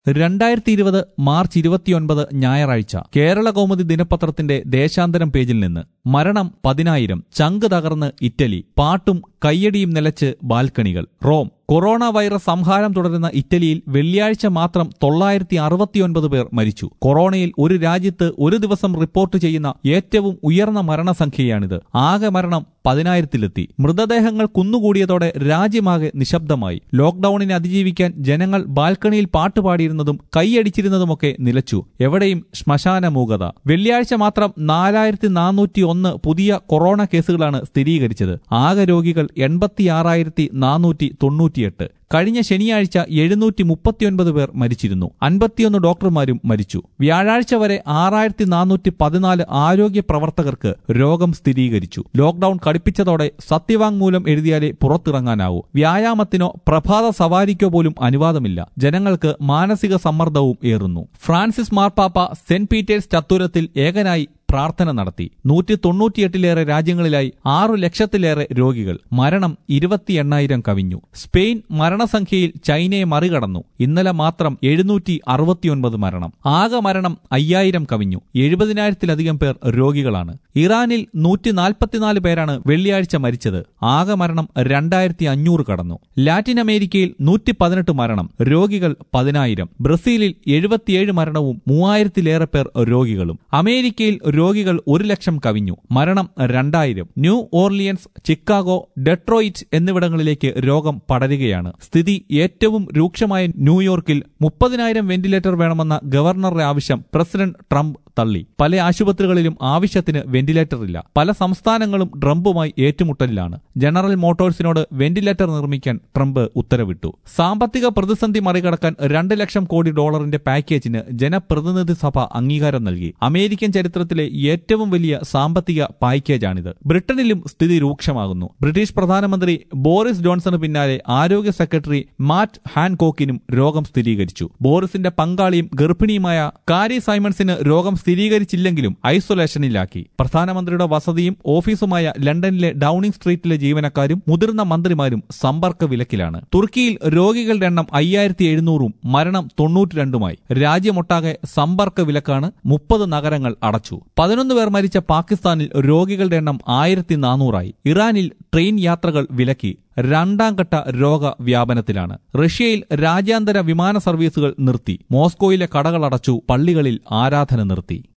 രണ്ടായിരത്തി ഇരുപത് മാർച്ച് ഇരുപത്തിയൊൻപത് ഞായറാഴ്ച കേരള കൗമുദി ദിനപത്രത്തിന്റെ ദേശാന്തരം പേജിൽ നിന്ന് മരണം പതിനായിരം ചങ്ക് തകർന്ന് ഇറ്റലി പാട്ടും കയ്യടിയും നിലച്ച് ബാൽക്കണികൾ റോം കൊറോണ വൈറസ് സംഹാരം തുടരുന്ന ഇറ്റലിയിൽ വെള്ളിയാഴ്ച മാത്രം തൊള്ളായിരത്തി അറുപത്തിയൊൻപത് പേർ മരിച്ചു കൊറോണയിൽ ഒരു രാജ്യത്ത് ഒരു ദിവസം റിപ്പോർട്ട് ചെയ്യുന്ന ഏറ്റവും ഉയർന്ന മരണസംഖ്യയാണിത് ആകെ മരണം പതിനായിരത്തിലെത്തി മൃതദേഹങ്ങൾ കുന്നുകൂടിയതോടെ രാജ്യമാകെ നിശബ്ദമായി ലോക്ഡൌണിനെ അതിജീവിക്കാൻ ജനങ്ങൾ ബാൽക്കണിയിൽ പാട്ടുപാടിയിരുന്നതും കൈയടിച്ചിരുന്നതുമൊക്കെ നിലച്ചു എവിടെയും ശ്മശാന മൂകത വെള്ളിയാഴ്ച മാത്രം നാലായിരത്തി നാനൂറ്റി ഒന്ന് പുതിയ കൊറോണ കേസുകളാണ് സ്ഥിരീകരിച്ചത് ആകെ രോഗികൾ എൺപത്തിയാറായിരത്തി നാനൂറ്റി തൊണ്ണൂറ്റിയെട്ട് കഴിഞ്ഞ ശനിയാഴ്ച എഴുന്നൂറ്റി മുപ്പത്തിയൊൻപത് പേർ മരിച്ചിരുന്നു അൻപത്തിയൊന്ന് ഡോക്ടർമാരും മരിച്ചു വ്യാഴാഴ്ച വരെ ആറായിരത്തി നാനൂറ്റി പതിനാല് ആരോഗ്യ പ്രവർത്തകർക്ക് രോഗം സ്ഥിരീകരിച്ചു ലോക്ഡൌൺ കടുപ്പിച്ചതോടെ സത്യവാങ്മൂലം എഴുതിയാലേ പുറത്തിറങ്ങാനാവൂ വ്യായാമത്തിനോ പ്രഭാത സവാരിക്കോ പോലും അനുവാദമില്ല ജനങ്ങൾക്ക് മാനസിക സമ്മർദ്ദവും ഏറുന്നു ഫ്രാൻസിസ് മാർപ്പാപ്പ സെന്റ് പീറ്റേഴ്സ് ചത്തുരത്തിൽ ഏകനായി പ്രാർത്ഥന നടത്തി നൂറ്റി തൊണ്ണൂറ്റിയെട്ടിലേറെ രാജ്യങ്ങളിലായി ആറു ലക്ഷത്തിലേറെ രോഗികൾ മരണം ഇരുപത്തി എണ്ണായിരം കവിഞ്ഞു സ്പെയിൻ മരണസംഖ്യയിൽ ചൈനയെ മറികടന്നു ഇന്നലെ മാത്രം എഴുന്നൂറ്റി അറുപത്തിയൊൻപത് മരണം ആകെ മരണം അയ്യായിരം കവിഞ്ഞു എഴുപതിനായിരത്തിലധികം പേർ രോഗികളാണ് ഇറാനിൽ നൂറ്റി നാൽപ്പത്തിനാല് പേരാണ് വെള്ളിയാഴ്ച മരിച്ചത് ആകെ മരണം രണ്ടായിരത്തി അഞ്ഞൂറ് കടന്നു ലാറ്റിൻ അമേരിക്കയിൽ നൂറ്റി പതിനെട്ട് മരണം രോഗികൾ പതിനായിരം ബ്രസീലിൽ എഴുപത്തിയേഴ് മരണവും മൂവായിരത്തിലേറെ പേർ രോഗികളും അമേരിക്കയിൽ രോഗികൾ ഒരു ലക്ഷം കവിഞ്ഞു മരണം രണ്ടായിരം ന്യൂ ഓർലിയൻസ് ചിക്കാഗോ ഡെട്രോയിറ്റ് എന്നിവിടങ്ങളിലേക്ക് രോഗം പടരുകയാണ് സ്ഥിതി ഏറ്റവും രൂക്ഷമായ ന്യൂയോർക്കിൽ മുപ്പതിനായിരം വെന്റിലേറ്റർ വേണമെന്ന ഗവർണറുടെ ആവശ്യം പ്രസിഡന്റ് ട്രംപ് തള്ളി പല ആശുപത്രികളിലും ആവശ്യത്തിന് വെന്റിലേറ്റർ ഇല്ല പല സംസ്ഥാനങ്ങളും ട്രംപുമായി ഏറ്റുമുട്ടലിലാണ് ജനറൽ മോട്ടോഴ്സിനോട് വെന്റിലേറ്റർ നിർമ്മിക്കാൻ ട്രംപ് ഉത്തരവിട്ടു സാമ്പത്തിക പ്രതിസന്ധി മറികടക്കാൻ രണ്ട് ലക്ഷം കോടി ഡോളറിന്റെ പാക്കേജിന് ജനപ്രതിനിധി സഭ അംഗീകാരം നൽകി അമേരിക്കൻ ചരിത്രത്തിലെ ഏറ്റവും വലിയ സാമ്പത്തിക പാക്കേജാണിത് ബ്രിട്ടനിലും സ്ഥിതി രൂക്ഷമാകുന്നു ബ്രിട്ടീഷ് പ്രധാനമന്ത്രി ബോറിസ് ജോൺസണ് പിന്നാലെ ആരോഗ്യ സെക്രട്ടറി മാറ്റ് ഹാൻകോക്കിനും രോഗം സ്ഥിരീകരിച്ചു ബോറിസിന്റെ പങ്കാളിയും ഗർഭിണിയുമായ കാരി സൈമൺസിന് രോഗം സ്ഥിരീകരിച്ചില്ലെങ്കിലും ഐസൊലേഷനിലാക്കി പ്രധാനമന്ത്രിയുടെ വസതിയും ഓഫീസുമായ ലണ്ടനിലെ ഡൌണിംഗ് സ്ട്രീറ്റിലെ ജീവനക്കാരും മുതിർന്ന മന്ത്രിമാരും സമ്പർക്ക വിലക്കിലാണ് തുർക്കിയിൽ രോഗികളുടെ എണ്ണം അയ്യായിരത്തി എഴുന്നൂറും മരണം തൊണ്ണൂറ്റിരണ്ടുമായി രാജ്യമൊട്ടാകെ സമ്പർക്ക വിലക്കാണ് മുപ്പത് നഗരങ്ങൾ അടച്ചു പതിനൊന്ന് പേർ മരിച്ച പാകിസ്ഥാനിൽ രോഗികളുടെ എണ്ണം ആയിരത്തി നാനൂറായി ഇറാനിൽ ട്രെയിൻ യാത്രകൾ വിലക്കി രണ്ടാം ഘട്ട രോഗവ്യാപനത്തിലാണ് റഷ്യയിൽ രാജ്യാന്തര വിമാന സർവീസുകൾ നിർത്തി മോസ്കോയിലെ കടകൾ അടച്ചു പള്ളികളിൽ ആരാധന നിർത്തി